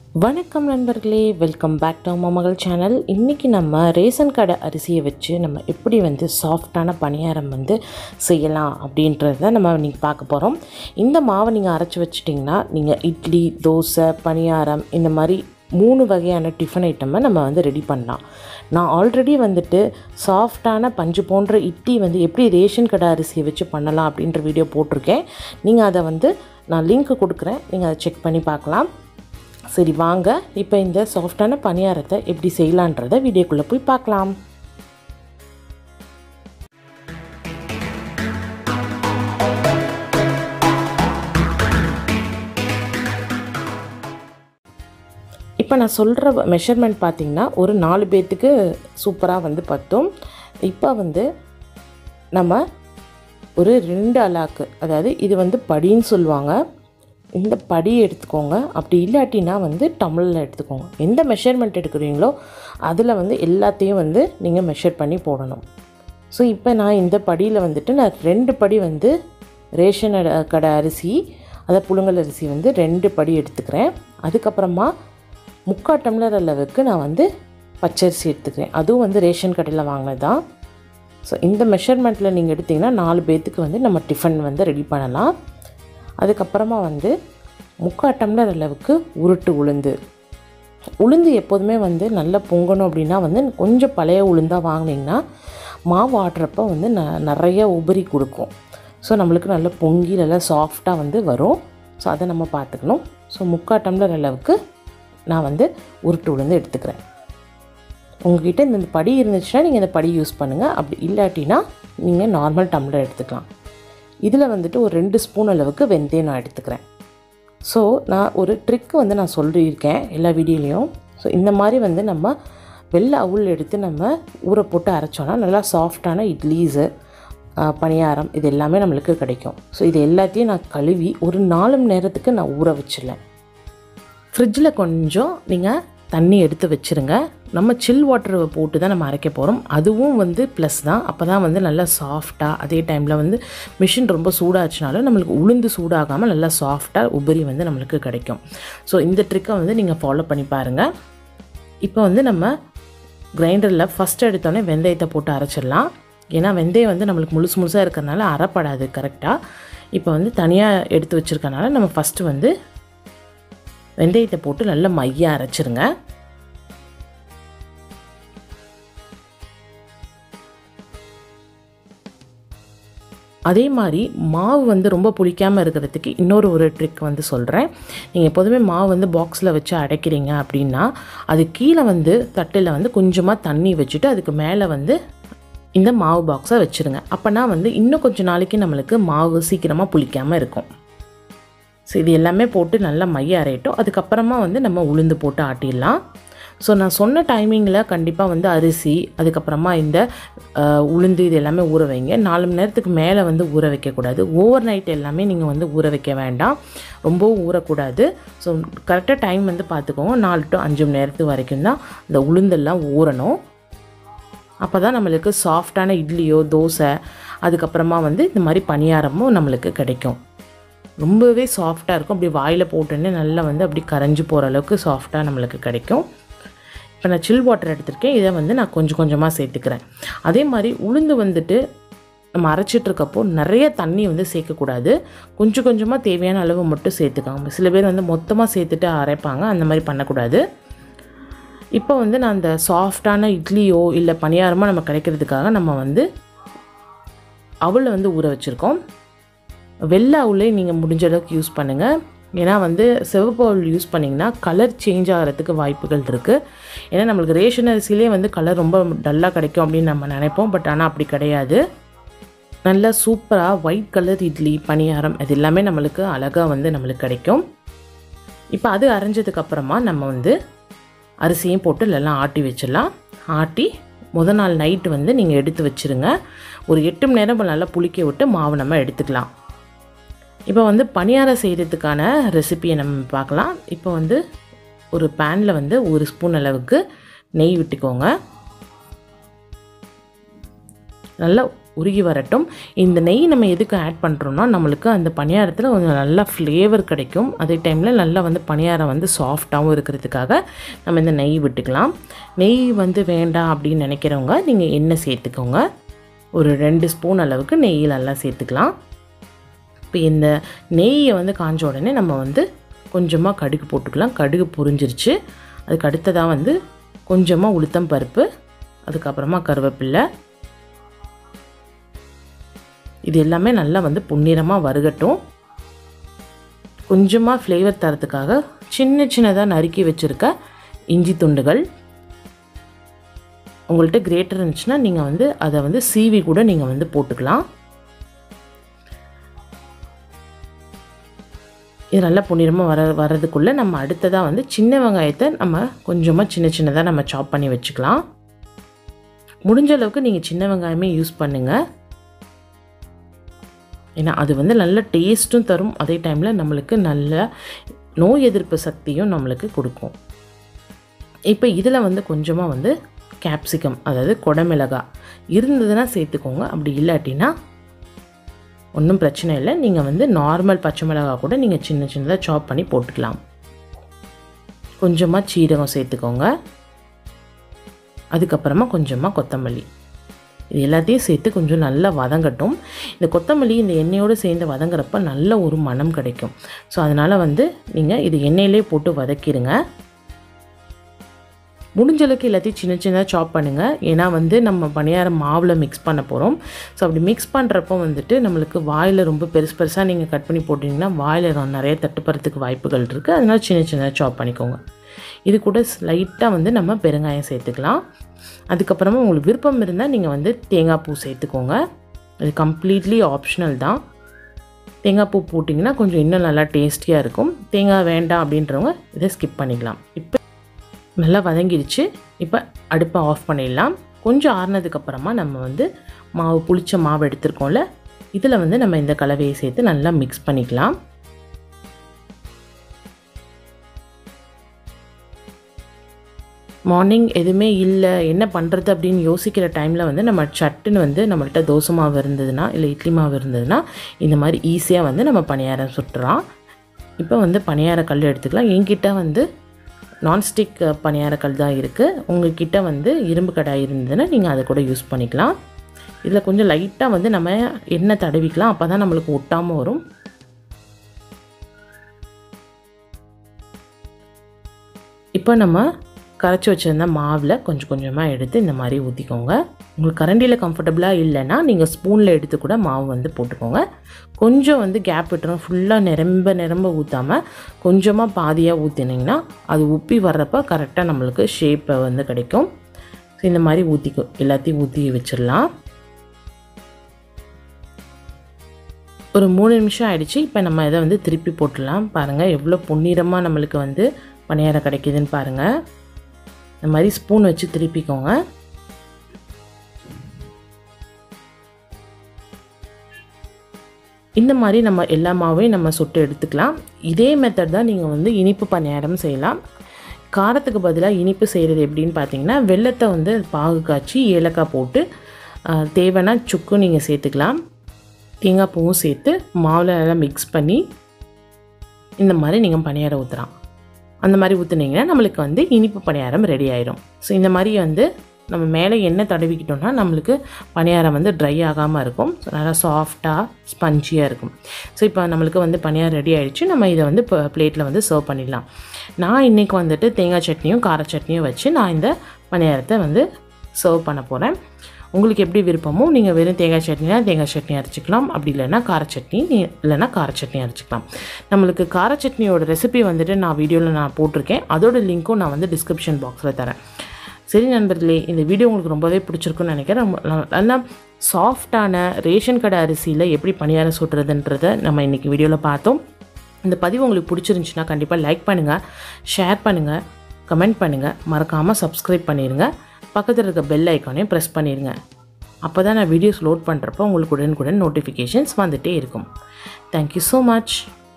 வணக்கம் நண்பர்களே welcome back to அம்மா மகள் சேனல் இன்றைக்கி நம்ம ரேஷன் கடை அரிசியை வச்சு நம்ம எப்படி வந்து சாஃப்டான பணியாரம் வந்து செய்யலாம் அப்படின்றத நம்ம இன்றைக்கி பார்க்க போகிறோம் இந்த மாவை நீங்கள் அரைச்சி வச்சிட்டிங்கன்னா நீங்கள் இட்லி தோசை பணியாரம் இந்த மாதிரி மூணு வகையான டிஃபன் ஐட்டமை நம்ம வந்து ரெடி பண்ணலாம் நான் ஆல்ரெடி வந்துட்டு சாஃப்டான பஞ்சு போன்ற இட்லி வந்து எப்படி ரேஷன் கடை அரிசியை வச்சு பண்ணலாம் அப்படின்ற வீடியோ போட்டிருக்கேன் நீங்கள் அதை வந்து நான் லிங்க் கொடுக்குறேன் நீங்கள் அதை செக் பண்ணி பார்க்கலாம் சரி வாங்க இப்போ இந்த சாஃப்டான பணியாரத்தை எப்படி செய்யலான்றதை வீடியோக்குள்ளே போய் பார்க்கலாம் இப்போ நான் சொல்கிற மெஷர்மெண்ட் பார்த்திங்கன்னா ஒரு நாலு பேர்த்துக்கு சூப்பராக வந்து பத்தும் இப்போ வந்து நம்ம ஒரு ரெண்டு அலாக்கு அதாவது இது வந்து படின்னு சொல்லுவாங்க இந்த படி எடுத்துக்கோங்க அப்படி இல்லாட்டினா வந்து டம்ளரில் எடுத்துக்கோங்க எந்த மெஷர்மெண்ட் எடுக்கிறீங்களோ அதில் வந்து எல்லாத்தையும் வந்து நீங்கள் மெஷர் பண்ணி போடணும் ஸோ இப்போ நான் இந்த படியில் வந்துட்டு நான் ரெண்டு படி வந்து ரேஷன் அட- கடை அரிசி அதை புழுங்கல் அரிசி வந்து ரெண்டு படி எடுத்துக்கிறேன் அதுக்கப்புறமா முக்கால் டம்ளர் அளவுக்கு நான் வந்து பச்சரிசி எடுத்துக்கிறேன் அதுவும் வந்து ரேஷன் கடையில் வாங்கினது தான் ஸோ இந்த மெஷர்மெண்ட்டில் நீங்கள் எடுத்திங்கன்னா நாலு பேர்த்துக்கு வந்து நம்ம டிஃபன் வந்து ரெடி பண்ணலாம் அதுக்கப்புறமா வந்து முக்கால் டம்ளர் அளவுக்கு உருட்டு உளுந்து உளுந்து எப்போதுமே வந்து நல்லா பொங்கணும் அப்படின்னா வந்து கொஞ்சம் பழைய உளுந்தாக வாங்கினீங்கன்னா மாவு ஆட்டுறப்ப வந்து ந நிறைய உபரி கொடுக்கும் ஸோ நம்மளுக்கு நல்லா பொங்கி நல்லா சாஃப்டாக வந்து வரும் ஸோ அதை நம்ம பார்த்துக்கணும் ஸோ முக்கால் டம்ளர் அளவுக்கு நான் வந்து உருட்டு உளுந்து எடுத்துக்கிறேன் உங்ககிட்ட இந்த படி இருந்துச்சுன்னா நீங்கள் இந்த படி யூஸ் பண்ணுங்கள் அப்படி இல்லாட்டினா நீங்கள் நார்மல் டம்ளர் எடுத்துக்கலாம் இதில் வந்துட்டு ஒரு ரெண்டு ஸ்பூன் அளவுக்கு வெந்தயம் நான் எடுத்துக்கிறேன் ஸோ நான் ஒரு ட்ரிக்கு வந்து நான் சொல்லியிருக்கேன் எல்லா வீடியோலையும் ஸோ இந்த மாதிரி வந்து நம்ம வெள்ளை அவுள் எடுத்து நம்ம ஊற போட்டு அரைச்சோன்னா நல்லா சாஃப்டான இட்லிஸு பணியாரம் இது எல்லாமே நம்மளுக்கு கிடைக்கும் ஸோ இது எல்லாத்தையும் நான் கழுவி ஒரு நாலு மணி நேரத்துக்கு நான் ஊற வச்சிடலேன் ஃப்ரிட்ஜில் கொஞ்சம் நீங்கள் தண்ணி எடுத்து வச்சுருங்க நம்ம சில் வாட்டர் போட்டு தான் நம்ம அரைக்க போகிறோம் அதுவும் வந்து ப்ளஸ் தான் அப்போ தான் வந்து நல்லா சாஃப்டாக அதே டைமில் வந்து மிஷின் ரொம்ப சூடாச்சுனாலும் நம்மளுக்கு உளுந்து சூடாகாமல் நல்லா சாஃப்டாக உபரி வந்து நம்மளுக்கு கிடைக்கும் ஸோ இந்த ட்ரிக்கை வந்து நீங்கள் ஃபாலோ பண்ணி பாருங்கள் இப்போ வந்து நம்ம கிரைண்டரில் ஃபஸ்ட் எடுத்தோடனே வெந்தயத்தை போட்டு அரைச்சிடலாம் ஏன்னா வெந்தயம் வந்து நம்மளுக்கு முழுசு முழுசாக இருக்கிறனால அரைப்படாது கரெக்டாக இப்போ வந்து தனியாக எடுத்து வச்சுருக்கனால நம்ம ஃபஸ்ட்டு வந்து வெந்தயத்தை போட்டு நல்லா மையாக அரைச்சிருங்க அதே மாதிரி மாவு வந்து ரொம்ப புளிக்காமல் இருக்கிறதுக்கு இன்னொரு ஒரு ட்ரிக் வந்து சொல்கிறேன் நீங்கள் எப்போதுமே மாவு வந்து பாக்ஸில் வச்சு அடைக்கிறீங்க அப்படின்னா அது கீழே வந்து தட்டில் வந்து கொஞ்சமாக தண்ணி வச்சுட்டு அதுக்கு மேலே வந்து இந்த மாவு பாக்ஸை வச்சுருங்க அப்போனா வந்து இன்னும் கொஞ்சம் நாளைக்கு நம்மளுக்கு மாவு சீக்கிரமாக புளிக்காமல் இருக்கும் ஸோ இது எல்லாமே போட்டு நல்லா மைய அரையட்டும் அதுக்கப்புறமா வந்து நம்ம உளுந்து போட்டு ஆட்டிடலாம் ஸோ நான் சொன்ன டைமிங்கில் கண்டிப்பாக வந்து அரிசி அதுக்கப்புறமா இந்த அஹ், உளுந்து இது எல்லாமே ஊற வைங்க நாலு மணி நேரத்துக்கு மேலே வந்து ஊற வைக்கக்கூடாது ஓவர் நைட் எல்லாமே நீங்கள் வந்து ஊற வைக்க வேண்டாம் ரொம்பவும் ஊறக்கூடாது ஸோ கரெக்டாக டைம் வந்து பார்த்துக்கோங்க நாலு டு அஞ்சு மணி நேரத்துக்கு வரைக்கும் தான் இந்த உளுந்தெல்லாம் ஊறணும் அப்போ தான் நம்மளுக்கு சாஃப்டான இட்லியோ தோசை அதுக்கப்புறமா வந்து இந்த மாதிரி பணியாரமும் நம்மளுக்கு கிடைக்கும் ரொம்பவே சாஃப்டாக இருக்கும் அப்படி வாயில் போட்டோன்னே நல்லா வந்து அப்படி கரைஞ்சி போகிற அளவுக்கு சாஃப்டாக நம்மளுக்கு கிடைக்கும் இப்போ நான் சில் வாட்டர் எடுத்திருக்கேன் இதை வந்து நான் கொஞ்சம் கொஞ்சமாக சேர்த்துக்கிறேன் அதே மாதிரி உளுந்து வந்துட்டு நம்ம அரைச்சிட்டு இருக்கப்போ நிறைய தண்ணி வந்து சேர்க்கக்கூடாது கொஞ்சம் கொஞ்சமாக தேவையான அளவு மட்டும் சேர்த்துக்காங்க சில பேர் வந்து மொத்தமாக சேர்த்துட்டு அரைப்பாங்க அந்த மாதிரி பண்ணக்கூடாது இப்போ வந்து நான் அந்த சாஃப்டான இட்லியோ இல்லை பணியாரமோ நம்ம கிடைக்கிறதுக்காக நம்ம வந்து அவளை வந்து ஊற வச்சுருக்கோம் வெள்ளை அவுளே நீங்கள் முடிஞ்ச அளவுக்கு யூஸ் பண்ணுங்கள் ஏன்னா வந்து சிவப்பு அவுள் யூஸ் பண்ணிங்கன்னா கலர் சேஞ்ச் ஆகிறதுக்கு வாய்ப்புகள் இருக்குது ஏன்னா நம்மளுக்கு ரேஷன் அரிசிலே வந்து கலர் ரொம்ப டல்லாக கிடைக்கும் அப்படின்னு நம்ம நினைப்போம் பட் ஆனால் அப்படி கிடையாது நல்லா சூப்பராக ஒயிட் கலர் இட்லி பணியாரம் இது எல்லாமே நம்மளுக்கு அழகாக வந்து நம்மளுக்கு கிடைக்கும் இப்போ அது அரைஞ்சதுக்கப்புறமா நம்ம வந்து அரிசியும் போட்டு எல்லாம் ஆட்டி வச்சிடலாம் ஆட்டி முத நாள் நைட்டு வந்து நீங்கள் எடுத்து வச்சுருங்க ஒரு எட்டு மணி நேரம் நல்லா புளிக்க விட்டு மாவு நம்ம எடுத்துக்கலாம் இப்போ வந்து பணியாரம் செய்கிறதுக்கான ரெசிபியை நம்ம பார்க்கலாம் இப்போ வந்து ஒரு பேனில் வந்து ஒரு ஸ்பூன் அளவுக்கு நெய் விட்டுக்கோங்க நல்லா உருகி வரட்டும் இந்த நெய் நம்ம எதுக்கு ஆட் பண்ணுறோம்னா நம்மளுக்கு அந்த பணியாரத்தில் கொஞ்சம் நல்லா ஃப்ளேவர் கிடைக்கும் அதே டைமில் நல்லா வந்து பணியாரம் வந்து சாஃப்டாகவும் இருக்கிறதுக்காக நம்ம இந்த நெய் விட்டுக்கலாம் நெய் வந்து வேண்டாம் அப்படின்னு நினைக்கிறவங்க நீங்கள் எண்ணெய் சேர்த்துக்கோங்க ஒரு ரெண்டு ஸ்பூன் அளவுக்கு நெய் நல்லா சேர்த்துக்கலாம் இப்போ இந்த நெய்யை வந்து காஞ்ச உடனே நம்ம வந்து கொஞ்சமாக கடுகு போட்டுக்கலாம் கடுகு பொரிஞ்சிருச்சு அதுக்கு அடுத்ததாக வந்து கொஞ்சமாக உளுத்தம் பருப்பு அதுக்கப்புறமா கருவேப்பில்லை இது எல்லாமே நல்லா வந்து பொன்னிறமாக வறுகட்டும் கொஞ்சமாக ஃப்ளேவர் தரத்துக்காக சின்ன சின்னதாக நறுக்கி வச்சுருக்க இஞ்சி துண்டுகள் உங்கள்கிட்ட கிரேட்டர் இருந்துச்சுன்னா நீங்கள் வந்து அதை வந்து சீவி கூட நீங்கள் வந்து போட்டுக்கலாம் இது நல்லா பொன்னிறமாக வர வர்றதுக்குள்ளே நம்ம அடுத்ததாக வந்து சின்ன வெங்காயத்தை நம்ம கொஞ்சமாக சின்ன சின்னதாக நம்ம சாப் பண்ணி வச்சுக்கலாம் முடிஞ்ச அளவுக்கு நீங்கள் சின்ன வெங்காயமே யூஸ் பண்ணுங்கள் ஏன்னா அது வந்து நல்ல டேஸ்ட்டும் தரும் அதே டைமில் நம்மளுக்கு நல்ல நோய் எதிர்ப்பு சக்தியும் நம்மளுக்கு கொடுக்கும் இப்போ இதில் வந்து கொஞ்சமாக வந்து கேப்சிகம் அதாவது குடமிளகா இருந்ததுன்னா சேர்த்துக்கோங்க அப்படி இல்லாட்டினா ஒன்றும் பிரச்சனை இல்லை நீங்கள் வந்து நார்மல் பச்சை மிளகா கூட நீங்கள் சின்ன சின்னதாக சாப் பண்ணி போட்டுக்கலாம் கொஞ்சமாக சீரகம் சேர்த்துக்கோங்க அதுக்கப்புறமா கொஞ்சமாக கொத்தமல்லி இது எல்லாத்தையும் சேர்த்து கொஞ்சம் நல்லா வதங்கட்டும் இந்த கொத்தமல்லி இந்த எண்ணெயோடு சேர்ந்து வதங்குறப்ப நல்ல ஒரு மனம் கிடைக்கும் ஸோ அதனால் வந்து நீங்கள் இது எண்ணெயிலே போட்டு வதக்கிடுங்க முடிஞ்ச அளவுக்கு எல்லாத்தையும் சின்ன சின்னதாக சாப் பண்ணுங்கள் ஏன்னா வந்து நம்ம பணியாரம் மாவில் மிக்ஸ் பண்ண போகிறோம் ஸோ அப்படி மிக்ஸ் பண்ணுறப்போ வந்துட்டு நம்மளுக்கு வாயில் ரொம்ப பெருசு பெருசாக நீங்கள் கட் பண்ணி போட்டிங்கன்னா வாயில் நிறைய தட்டுப்படுறதுக்கு வாய்ப்புகள் இருக்குது அதனால் சின்ன சின்னதாக சாப் பண்ணிக்கோங்க இது கூட லைட்டாக வந்து நம்ம பெருங்காயம் சேர்த்துக்கலாம் அதுக்கப்புறமா உங்களுக்கு விருப்பம் இருந்தால் நீங்கள் வந்து தேங்காய் பூ சேர்த்துக்கோங்க இது கம்ப்ளீட்லி ஆப்ஷனல் தான் தேங்காய் பூ போட்டிங்கன்னா கொஞ்சம் இன்னும் நல்லா டேஸ்டியாக இருக்கும் தேங்காய் வேண்டாம் அப்படின்றவங்க இதை ஸ்கிப் பண்ணிக்கலாம் இப்போ நல்லா வதங்கிடுச்சு இப்போ அடுப்பை ஆஃப் பண்ணிடலாம் கொஞ்சம் ஆறுனதுக்கப்புறமா நம்ம வந்து மாவு புளிச்ச மாவு எடுத்துருக்கோம்ல இதில் வந்து நம்ம இந்த கலவையை சேர்த்து நல்லா மிக்ஸ் பண்ணிக்கலாம் மார்னிங் எதுவுமே இல்லை என்ன பண்ணுறது அப்படின்னு யோசிக்கிற டைமில் வந்து நம்ம சட்டுன்னு வந்து நம்மள்ட்ட தோசை மாவு இருந்ததுன்னா இல்லை இட்லி மாவு இருந்ததுன்னா இந்த மாதிரி ஈஸியாக வந்து நம்ம பணியாரம் சுட்டுறோம் இப்போ வந்து பணியார கல் எடுத்துக்கலாம் என்கிட்ட வந்து நான்ஸ்டிக் பணியாரக்கல் தான் இருக்குது உங்கள்கிட்ட வந்து இரும்பு கடாய் இருந்ததுன்னா நீங்கள் அதை கூட யூஸ் பண்ணிக்கலாம் இதில் கொஞ்சம் லைட்டாக வந்து நம்ம எண்ணெய் தடவிக்கலாம் அப்போ தான் நம்மளுக்கு ஒட்டாமல் வரும் இப்போ நம்ம கரைச்சி வச்சுருந்த மாவில் கொஞ்சம் கொஞ்சமாக எடுத்து இந்த மாதிரி ஊற்றிக்கோங்க உங்களுக்கு கரண்டியில் கம்ஃபர்டபுளாக இல்லைன்னா நீங்கள் ஸ்பூனில் எடுத்து கூட மாவு வந்து போட்டுக்கோங்க கொஞ்சம் வந்து கேப் விட்டுரும் ஃபுல்லாக நிரம்ப நிரம்ப ஊற்றாமல் கொஞ்சமாக பாதியாக ஊற்றினீங்கன்னா அது உப்பி வர்றப்ப கரெக்டாக நம்மளுக்கு ஷேப்பை வந்து கிடைக்கும் ஸோ இந்த மாதிரி ஊற்றிக்கோ எல்லாத்தையும் ஊற்றி வச்சிடலாம் ஒரு மூணு நிமிஷம் ஆயிடுச்சு இப்போ நம்ம இதை வந்து திருப்பி போட்டுடலாம் பாருங்கள் எவ்வளோ பொன்னிறமாக நம்மளுக்கு வந்து பணியாரம் கிடைக்குதுன்னு பாருங்கள் இந்த மாதிரி ஸ்பூன் வச்சு திருப்பிக்கோங்க இந்த மாதிரி நம்ம எல்லா மாவையும் நம்ம சுட்டு எடுத்துக்கலாம் இதே மெத்தட் தான் நீங்கள் வந்து இனிப்பு பணியாரம் செய்யலாம் காரத்துக்கு பதிலாக இனிப்பு செய்கிறது எப்படின்னு பார்த்தீங்கன்னா வெள்ளத்தை வந்து பாகு காய்ச்சி ஏலக்காய் போட்டு தேவைன்னா சுக்கும் நீங்கள் சேர்த்துக்கலாம் தேங்காய் பூவும் சேர்த்து மாவில் எல்லாம் மிக்ஸ் பண்ணி இந்த மாதிரி நீங்கள் பணியாரம் ஊற்றுலாம் அந்த மாதிரி ஊற்றுனீங்கன்னா நம்மளுக்கு வந்து இனிப்பு பணியாரம் ரெடி ஆயிடும் ஸோ இந்த மாதிரி வந்து நம்ம மேலே எண்ணெய் தடவிக்கிட்டோம்னா நம்மளுக்கு பணியாரம் வந்து ட்ரை ஆகாமல் இருக்கும் ஸோ நல்லா சாஃப்டாக ஸ்பஞ்சியாக இருக்கும் ஸோ இப்போ நம்மளுக்கு வந்து பணியாரம் ரெடி ஆகிடுச்சு நம்ம இதை வந்து இப்போ பிளேட்டில் வந்து சர்வ் பண்ணிடலாம் நான் இன்றைக்கி வந்துட்டு தேங்காய் சட்னியும் கார சட்னியும் வச்சு நான் இந்த பணியாரத்தை வந்து சர்வ் பண்ண போகிறேன் உங்களுக்கு எப்படி விருப்பமோ நீங்கள் வெறும் தேங்காய் சட்னினா தேங்காய் சட்னி அரைச்சிக்கலாம் அப்படி இல்லைன்னா கார சட்னி நீ- இல்லைன்னா கார சட்னி அரைச்சிக்கலாம் நம்மளுக்கு கார சட்னியோட ரெசிபி வந்துட்டு நான் வீடியோவில் நான் போட்டிருக்கேன் அதோட லிங்க்கும் நான் வந்து டிஸ்கிரிப்ஷன் பாக்ஸில் தரேன் சரி நண்பர்களே இந்த வீடியோ உங்களுக்கு ரொம்பவே பிடிச்சிருக்குன்னு நினைக்கிறேன் ரொம்ப ந- நல்லா சாஃப்டான ரேஷன் கடை அரிசியில் எப்படி பணியாரம் சுட்டுறதுன்றதை நம்ம இன்றைக்கி வீடியோவில் பார்த்தோம் இந்த பதிவு உங்களுக்கு பிடிச்சிருந்துச்சுன்னா கண்டிப்பாக லைக் பண்ணுங்கள் ஷேர் பண்ணுங்கள் கமெண்ட் பண்ணுங்கள் மறக்காமல் சப்ஸ்கிரைப் பண்ணிடுங்க பக்கத்தில் இருக்க பெல் ஐக்கானையும் ப்ரெஸ் பண்ணிடுங்க அப்போ தான் நான் வீடியோஸ் லோட் பண்ணுறப்போ உங்களுக்கு உடனுக்குடன் நோட்டிஃபிகேஷன்ஸ் வந்துகிட்டே இருக்கும் தேங்க்யூ ஸோ மச்